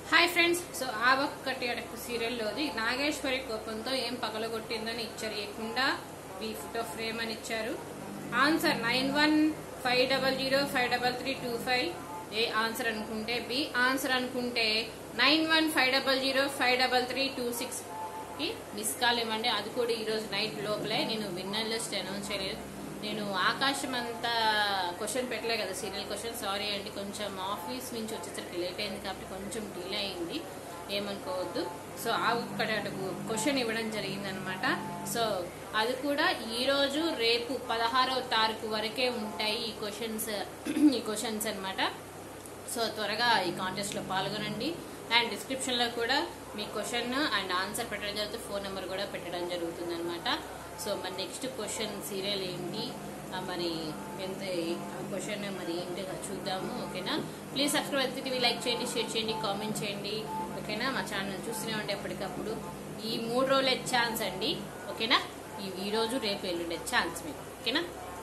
hi friends so ఆ ఒక్కటి అడకు సీరియల్లోది నాగేశ్వరి కోపంతో ఏం పగలగొట్టిందని ఇచ్చరియకుండా బి ఫోటో ఫ్రేమ్ అని ఇచ్చారు answer nine one five double zero five double three two five A answer అనుకుంటే బి ఆన్సర్ అనుకుంటే nine one five double zero five double three two six కి మిస్ కాల్ ఇవ్వండి అది కూడా ఈ రోజు నైట్ లోపలే నేను విన్నర్ లిస్ట్ అనౌన్స్ చేయలేదు నేను ఆకాశం అంతా క్వశ్చన్ పెట్టలే కదా సీరియల్ క్వశ్చన్ సారీ అండి కొంచెం ఆఫీస్ నుంచి వచ్చేసరికి లేట్ అయింది కాబట్టి కొంచెం డిలే అయింది ఏమనుకోవద్దు సో ఆ ఒక్కటి క్వశ్చన్ ఇవ్వడం జరిగింది అనమాట సో అది కూడా ఈ రోజు రేపు పదహారవ తారీఖు వరకే ఉంటాయి ఈ క్వశ్చన్స్ ఈ క్వశ్చన్స్ అన్నమాట సో త్వరగా ఈ కాంటెస్ట్ లో పాల్గొనండి అండ్ డిస్క్రిప్షన్ లో కూడా మీ క్వశ్చన్ అండ్ ఆన్సర్ పెట్టడం జరుగుతుంది ఫోన్ నెంబర్ కూడా పెట్టడం జరుగుతుంది అనమాట సో మరి నెక్స్ట్ క్వశ్చన్ సీరియల్ ఏంటి ఆ మరి ఎంత క్వశ్చన్ మరి ఏంటి చూద్దాము ఓకేనా ప్లీజ్ సబ్స్క్రైబ్ టీవీ లైక్ చేయండి షేర్ చేయండి కామెంట్ చేయండి ఓకేనా మా ఛానల్ చూస్తూనే ఉంటే ఎప్పటికప్పుడు ఈ మూడు రోజులే ఛాన్స్ అండి ఓకేనా ఈ ఈ రోజు రేపు ఎల్లుండే ఛాన్స్ మీకు ఓకేనా